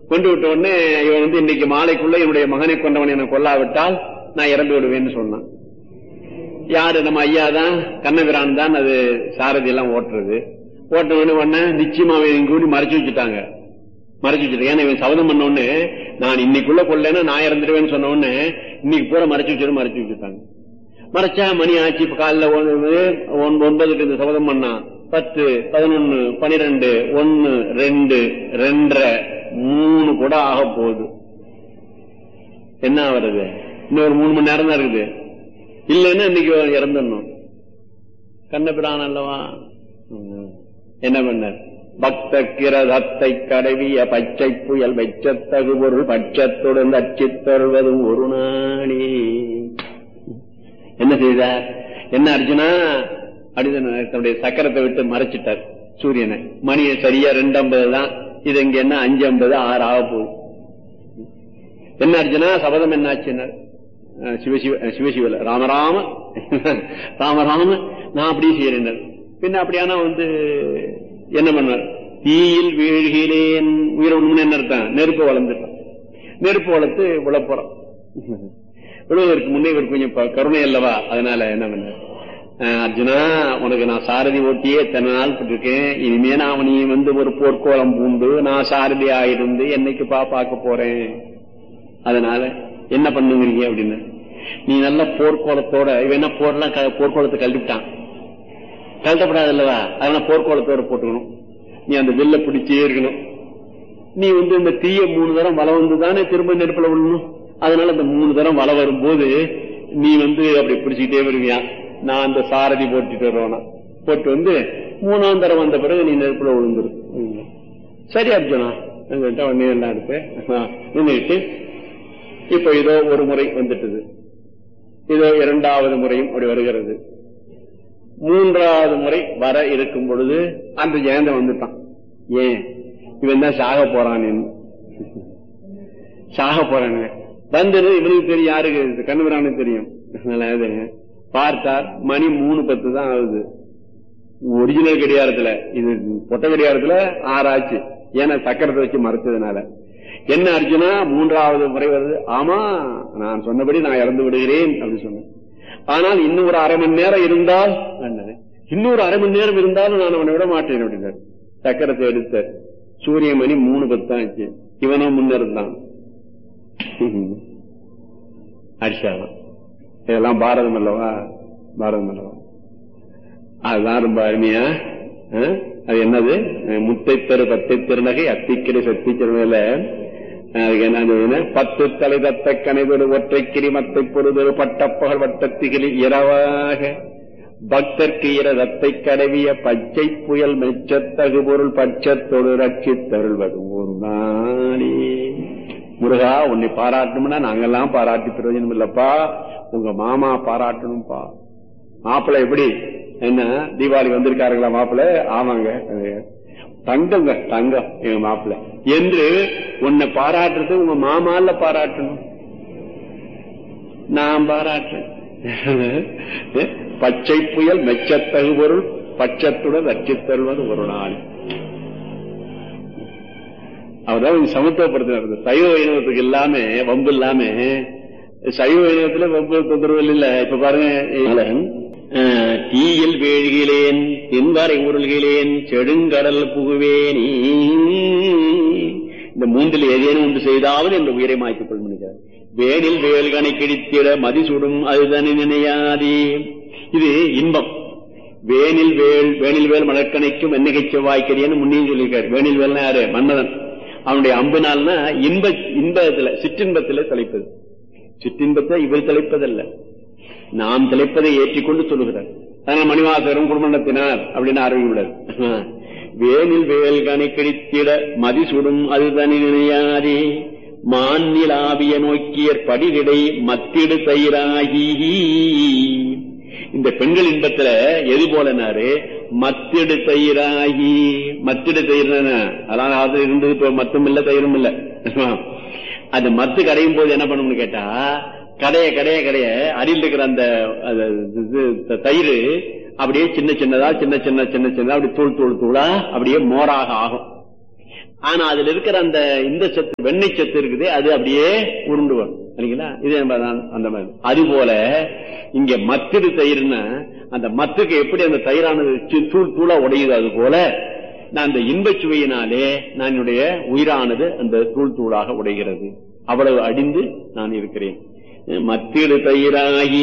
கொண்டு விட்ட உடனே இவன் வந்து இன்னைக்கு மாலைக்குள்ள என்னுடைய மகனை கொண்டவன் என்னை கொல்லாவிட்டால் நான் இறந்து விடுவேன்னு சொன்னான் யாரு நம்ம ஐயா தான் கண்ணபிரான் தான் அது சாரதி எல்லாம் ஓட்டுறது ஓட்டவனு உடனே நிச்சயமா அவன் கூடி மறைச்சு வச்சுட்டாங்க மறைச்சு வச்சுட்டு ஏன்னா இவன் சபதம் பண்ண உடனே நான் இன்னைக்குள்ள கொள்ளேன்னா நான் இறந்துடுவேன்னு சொன்ன உடனே இன்னைக்கு பூரா மறைச்சு வச்சு மறைச்சு வச்சுட்டாங்க மறைச்சா மணி ஆச்சு இப்ப காலைல ஒன்பது- ஒன்- ஒன்பதுக்கு இந்த சபதம் பண்ணான் பத்து பதினொன்னு பனிரெண்டு ஒன்னு ரெண்டு ரெண்டரை மூணு கூட ஆக போகுது என்ன வருது இன்னொரு மூணு மணி நேரம் தான் இருக்குது இல்லைன்னா இன்னைக்கு இறந்துடணும் கண்ணபிரான் அல்லவா ம். என்ன பண்ணார் பக்த கிரதத்தை கடவிய பச்சை புயல் வெச்சத்தகு பொருள் பட்சத்துடன் அச்சித் தருவதும் ஒரு நாளே என்ன செய்தார் என்ன அர்ஜுனா அப்படின்னு தன்னுடைய சக்கரத்தை விட்டு மறைச்சிட்டார் சூரியனை மணி சரியா ரெண்டு ஐம்பது தான் இது இங்க என்ன அஞ்சு ஐம்பது ஆறு ஆக போகுது என்ன அர்ஜுனா சபதம் என்ன ஆச்சுன்னா அஹ் சிவசிவ அஹ் சிவசிவல ராமராம ராமராம நான் அப்படியே செய்யறேன் பின்ன அப்படியானா வந்து என்ன பண்ணார் தீயில் வீழ்கிறேன் உயிரோடு என்ன அர்த்தம் நெருப்பு வளர்ந்துட்டான் நெருப்பு வளர்த்து விழப்போறான் விழுவதற்கு முன்னே இவர் கொஞ்சம் ப- கருணை அல்லவா அதனால என்ன பண்ணார் அஹ் அர்ஜுனா உனக்கு நான் சாரதி ஓட்டியே எத்தனை நாள் பட்டிருக்கேன் இனிமே நான் நீ வந்து ஒரு போர்க்கோளம் பூண்டு நான் சாரதி ஆயிருந்து என்னைக்குப்பா பார்க்க போறேன் அதனால என்ன பண்ணுங்கிறீங்க அப்படின்னு நீ நல்ல போர்க்கோளத்தோட இவன் என்ன போர்லாம் க- போர்க்கோளத்தை கழட்டிவிட்டான் கழட்டப்படாது அல்லவா அதனால போர்க்கோளத்தோட போட்டுக்கணும் நீ அந்த வில்ல பிடிச்சே இருக்கணும் நீ வந்து இந்த தீய மூணு தரம் வள வந்து தானே திரும்ப நெருப்புல விடணும் அதனால அந்த மூணு தரம் வள வரும்போது நீ வந்து அப்படி பிடிச்சிக்கிட்டே வருவியா நான் அந்த சாரதி போட்டுட்டு வருவேனா போட்டு வந்து மூணாம் தரம் வந்த பிறகு நீ நெருப்புல விழுந்துரு ம். சரி அர்ஜுனா என்கிட்ட உடனே எல்லாம் இருக்கு நின்றுட்டு இப்ப இதோ ஒரு முறை வந்துட்டது இதோ இரண்டாவது முறையும் அப்படி வருகிறது மூன்றாவது முறை வர இருக்கும் பொழுது அந்த ஜெயந்தன் வந்துட்டான் ஏன் இவன் தான் சாக போறான் சாக போறானு வந்தது இவனுக்கு தெரியும் யாருக்கு கண்ணுபிரானுக்கு தெரியும் அதனால இது பார்த்தார் மணி மூணு பத்து தான் ஆகுது ஒரிஜினல் கடிகாரத்துல இது பொட்ட கடிகாரத்துல ஆறாச்சு ஏன்னா சக்கரத்தை வச்சு மறைச்சதுனால என்ன அர்ஜுனா மூன்றாவது முறை வருது ஆமா நான் சொன்னபடி நான் இறந்து விடுகிறேன் அப்படின்னு சொன்னேன் ஆனால் இன்னும் ஒரு அரை மணி நேரம் இருந்தால் அண்ணனே, இன்னொரு அரை மணி நேரம் இருந்தாலும் நான் அவனை விட மாட்டேன் அப்படின்னாரு சக்கரத்தை எடுத்த சூரிய மணி மூணு பத்தான் ஆச்சு இவனும் முன்ன இருந்தான் அடிச்சாலாம் இதெல்லாம் பாரதம் அல்லவா பாரதம் அல்லவா அதுதான் ரொம்ப அருமையா ஆ? அது என்னது முத்தை தரு பத்தை திருநகை அத்திக்கிரை சக்தி திருநகையில அதுக்கு என்ன சொல்லுதுன்னா, பத்து தலை தத்த கனைதொரு ஒற்றை கிரிமத்தை பொறுதொரு பட்டப்பகல் வட்டத்திகளில் இரவாக பக்தர்க்கு இர ரத்தை கடவிய பச்சை புயல் மெச்சத்தகு பொருள் பட்சத்தொடு ரட்சித் தருள்வதும் ஒரு நாளே முருகா உன்னை பாராட்டணும்னா நாங்கெல்லாம் பாராட்டி பிரயோஜனம் இல்லப்பா உங்க மாமா பாராட்டணும்பா மாப்பிள்ளை எப்படி என்ன தீபாவளி வந்திருக்காருங்களா மாப்பிள்ளை ஆமாங்க தங்கங்க தங்கம் எங்க மாப்பிள்ளை என்று உன்னை பாராட்டுறது உங்க மாமால பாராட்டணும் நான் பாராட்டுறேன் பச்சை புயல் மெச்சத்தகு பொருள் பட்சத்துடன் ரட்சித்தருவது ஒரு நாள் அவர்தான் சமத்துவப்படுத்தினார் சைவ இனத்துக்கு இல்லாம வம்பு இல்லாம சைவ இனத்துல வம்பு தொந்தரவு இல்ல இப்ப பாருங்க அஹ், தீயில் வீழ்கிறேன் தென்வரை உருள்கிறேன் செடுங்கடல் புகுவேனி இந்த மூன்றில் ஏதேனும் ஒன்று செய்தாவது என்ற உயிரை மாய்த்துக் கொள்கிறார் வேனில் வேல்கனை கிழித்திட மதிசுடும் அதுதனி நினையாதே இது இன்பம் வேனில் வேல் வேனில் வேல் மலர்கணைக்கும் வெண்ணகை செவ்வாய்க்கரியன்னு முன்னையும் சொல்லியிருக்காரு வேனில் வேல்னா யாரு மன்னதன் அவனுடைய அம்பு நாள்னா இன்ப இன்பத்துல சிற்றின்பத்திலே தலைப்பது சிற்றின்பத்தை இவர் தலைப்பதல்ல நாம் தலைப்பதை ஏற்றிக்கொண்டு சொல்லுகிறார் அதனால் மணிவாசகரும் குடும்பத்தினார் அப்படின்னு ஆரம்பிக்கூடாது வேனில் வேல்கனை கிழித்திட மதிசுடும் அது தனி நினையாதே மாநிலாவிய நோக்கியற் படிவிடை மத்திடு தயிராகி இந்த பெண்கள் இன்பத்துல எது போலனாரு மத்திடு தயிராகி மத்திடு தயிர் அதான் அது இருந்தது இப்ப மத்தும் இல்ல தயிரும் இல்ல அது மத்து கடையும் போது என்ன பண்ணணும்னு கேட்டா கடைய கடைய கடைய அடியில் இருக்கிற அந்த அது இது தயிர் அப்படியே சின்ன சின்னதா சின்ன சின்ன சின்ன சின்னதா அப்படி தூள் தூள் தூளா அப்படியே மோராக ஆகும் ஆனா அதுல இருக்கிற அந்த இந்த சத்து வெண்ணெய் சத்து இருக்குது அது அப்படியே உருண்டு வரும் சரிங்களா இது நம்ம தான் அந்த மாதிரி அது போல இங்க மத்திரு தயிர்னா அந்த மத்துக்கு எப்படி அந்த தயிரானது சி- தூள் தூளா உடையுது அது போல நான் அந்த இன்பச் சுவையினாலே நான் என்னுடைய உயிரானது அந்த தூள் தூளாக உடைகிறது அவ்வளவு அடிந்து நான் இருக்கிறேன் மத்திடு தயிராகி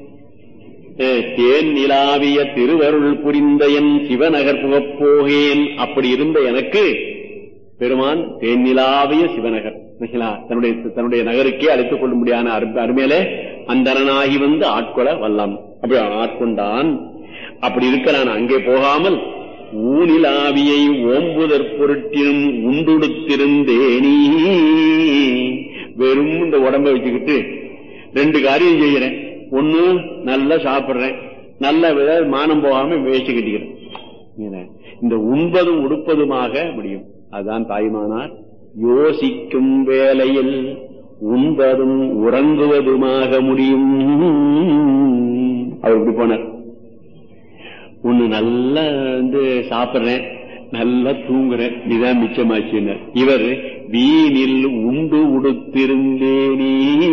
அஹ், தேன் நிலாவிய திருவருள் புரிந்த என் சிவநகர் புகப் போகேன் அப்படி இருந்த எனக்கு பெருமான் தேன் நிலாவிய சிவநகர் சரிங்களா? தன்னுடைய தன்னுடைய நகருக்கே அழைத்துக் கொள்ளும்படியான அரு- அருமையிலே அந்தரனாகி வந்து ஆட்கொள்ள வல்லாம் அப்படி ஆட்கொண்டான் அப்படி இருக்க நான் அங்கே போகாமல் ஊனிலாவியை ஓம்புதற் பொருட்டினும் உண்டுடுத்திருந்தேனீ வெறும் இந்த உடம்ப வச்சுக்கிட்டு ரெண்டு காரியம் செய்யறேன் ஒண்ணு நல்லா சாப்பிடுறேன் நல்ல வித மானம் போகாம வேஷ்டி கட்டிக்கிறேன் என்ன? இந்த உண்பதும் உடுப்பதுமாக முடியும் அதுதான் தாய்மானார் யோசிக்கும் வேளையில் உண்பதும் உறங்குவதுமாக முடியும் அவர் இப்படி போனார் ஒண்ணு நல்லா வந்து சாப்பிடுறேன் நல்லா தூங்குறேன் இதான் மிச்சமாச்சுன்னார் இவர் வீணில் உண்டு உடுத்திருந்தேனே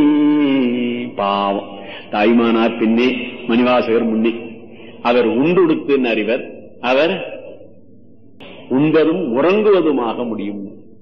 பாவம் தாய்மானார் பின்னே மணிவாசகர் முன்னே அவர் உண்டு உடுத்தினார் இவர் அவர் உண்பதும் உறங்குவதுமாக முடியும்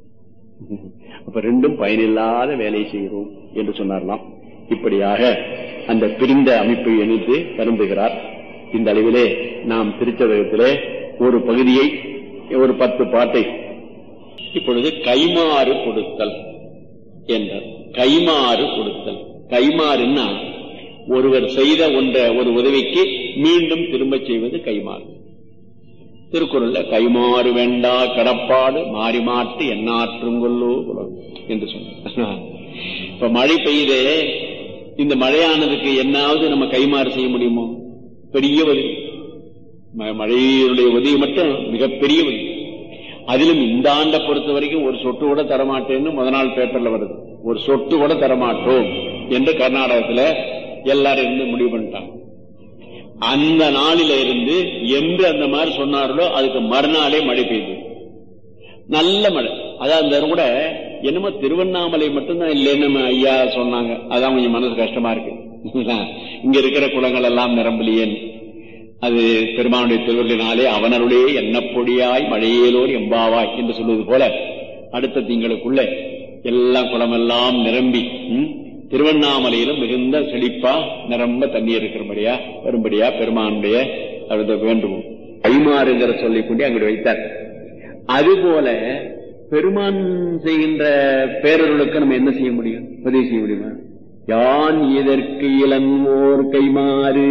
அப்ப ரெண்டும் பயனில்லாத வேலை செய்கிறோம் என்று சொன்னார்லாம் இப்படியாக அந்த பிரிந்த அமைப்பை இணைத்து கருந்துகிறார் இந்த அளவிலே நாம் திருச்சதகத்திலே ஒரு பகுதியை ஒரு பத்து பாட்டை இப்பொழுது கைமாறு கொடுத்தல் என்றார் கைமாறு கொடுத்தல் கைமாறுன்னா ஒருவர் செய்த ஒன்ற ஒரு உதவிக்கு மீண்டும் திரும்ப செய்வது கைமாறு திருக்குறள்ல கைமாறு வேண்டா கடப்பாடு மாறி மாட்டு எண்ணாற்றும் கொல்லோ உலகம் என்று சொன்னார் இப்ப மழை பெய்யுதே இந்த மழையானதுக்கு என்னாவது நம்ம கைமாறு செய்ய முடியுமோ பெரிய உதவி ம- மழையினுடைய உதவி மட்டும் மிகப்பெரிய உதவி அதிலும் இந்த ஆண்டை பொறுத்த வரைக்கும் ஒரு சொட்டு கூட தரமாட்டேன்னு முத நாள் பேப்பர்ல வருது ஒரு சொட்டு கூட தரமாட்டோம் என்று கர்நாடகத்துல எல்லாரும் இருந்து முடிவு பண்ணிட்டாங்க அந்த நாளில இருந்து என்று அந்த மாதிரி சொன்னார்களோ அதுக்கு மறுநாளே மழை பெய்யுது நல்ல மழை அதான் அந்த கூட என்னமோ திருவண்ணாமலை மட்டும்தான் இல்லைன்னு நம்ம ஐயா சொன்னாங்க அதான் கொஞ்சம் மனசு கஷ்டமா இருக்கு இங்க இருக்கிற குளங்கள் எல்லாம் நிரம்பலியேன் அது பெருமானுடைய திருவள்ளினாலே அவனருடைய எண்ணப்பொடியாய் மழையேலோர் எம்பாவாய் என்று சொல்வது போல அடுத்த திங்களுக்குள்ள எல்லாம் குளமெல்லாம் நிரம்பி ம், திருவண்ணாமலையிலும் மிகுந்த செழிப்பா நிரம்ப தண்ணி இருக்கிறபடியா வரும்படியா பெருமானுடைய அவரது வேண்டுவோம் கைமாறுங்கிற சொல்லிக் கொண்டு அங்கிட்டு வைத்தார் அதுபோல பெருமான் செய்கின்ற பேரருளுக்கு நம்ம என்ன செய்ய முடியும் உதவி செய்ய முடியுமா யான் இதற்கு இளங்கோர் கைமாறு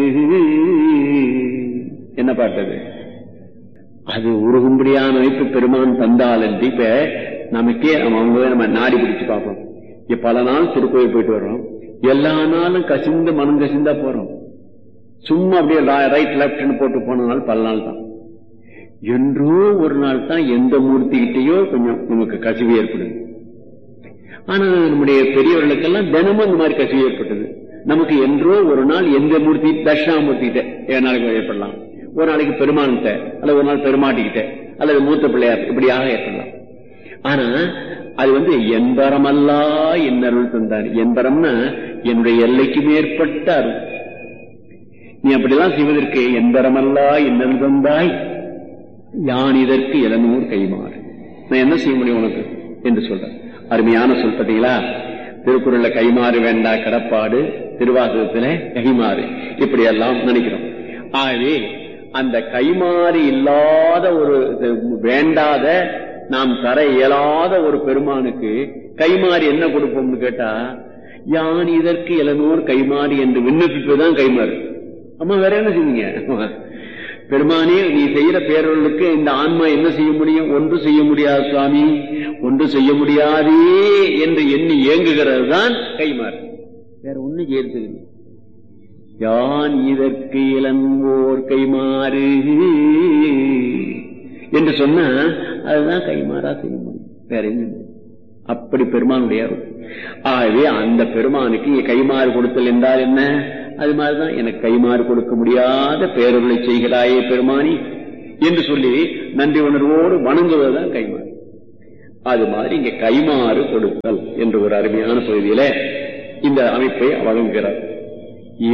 என்ன பாட்டது அது உருகும்படியான அமைப்பு பெருமான் தந்தால் என்று இப்ப நமக்கே நம்ம அவங்க நம்ம நாடி பிடிச்சு பார்ப்போம் இப்ப பல நாள் திருக்கோயில் போயிட்டு வர்றோம் எல்லா நாளும் கசிந்து மனம் கசிந்தா போறோம் சும்மா அப்படியே ரைட் லெப்ட்னு போட்டு போனதுனால பல நாள் தான் என்றோ ஒரு நாள் தான் எந்த மூர்த்திகிட்டயோ கொஞ்சம் நமக்கு கசிவு ஏற்படுது ஆனா நம்முடைய பெரியவர்களுக்கெல்லாம் தினமும் இந்த மாதிரி கசிவு ஏற்பட்டது நமக்கு என்றோ ஒரு நாள் எந்த மூர்த்தி தட்சிணாமூர்த்தி கிட்ட ஏழு நாளைக்கு ஏற்படலாம் ஒரு நாளைக்கு பெருமான்கிட்ட அல்லது ஒரு நாள் பெருமாட்டிக்கிட்ட அல்லது மூத்த பிள்ளையார் இப்படியாக ஏற்படலாம் ஆனா அது வந்து என்பரமல்லா என்னருள் தந்தார் என்பரம்னா என்னுடைய எல்லைக்கு மேற்பட்ட அருள் நீ அப்படிலாம் செய்வதற்கு என்பரமல்லா என்னருள் தந்தாய் யான் இதற்கு இளநூர் கைமாறு நான் என்ன செய்ய முடியும் உனக்கு என்று சொல்றேன் அருமையான சொல் பார்த்தீங்களா திருக்குறள்ல கைமாறு வேண்டா கடப்பாடு திருவாசகத்துல கைமாறு இப்படி எல்லாம் நினைக்கிறோம் ஆகவே அந்த கைமாறு இல்லாத ஒரு வேண்டாத நாம் தர இயலாத ஒரு பெருமானுக்கு கைமாறு என்ன கொடுப்போம்னு கேட்டா யான் இதற்கு இளநூர் கைமாறு என்று விண்ணப்பிப்பதுதான் கைமாறு அம்மா வேற என்ன செய்வீங்க பெருமானே நீ செய்யற பேரர்களுக்கு இந்த ஆன்மா என்ன செய்ய முடியும் ஒன்று செய்ய முடியாது சுவாமி ஒன்று செய்ய முடியாதே என்று எண்ணி இயங்குகிறது தான் கைமாறு வேற ஒண்ணு செய்யறது யான் இதற்கு இளங்கோர் கைமாறு என்று சொன்னா அதுதான் கைமாறா செய்ய முடியும் வேற என்ன அப்படி பெருமானுடைய ஆகவே அந்த பெருமானுக்கு இங்க கைமாறு கொடுத்தல் என்றால் என்ன அது மாதிரிதான் எனக்கு கைமாறு கொடுக்க முடியாத பேரொருளை செய்கிறாயே பெருமானி என்று சொல்லி நன்றி உணர்வோடு வணங்குவதுதான் கைமாறு அது மாதிரி இங்க கைமாறு கொடுத்தல் என்று ஒரு அருமையான பகுதியில இந்த அமைப்பை வழங்குகிறார்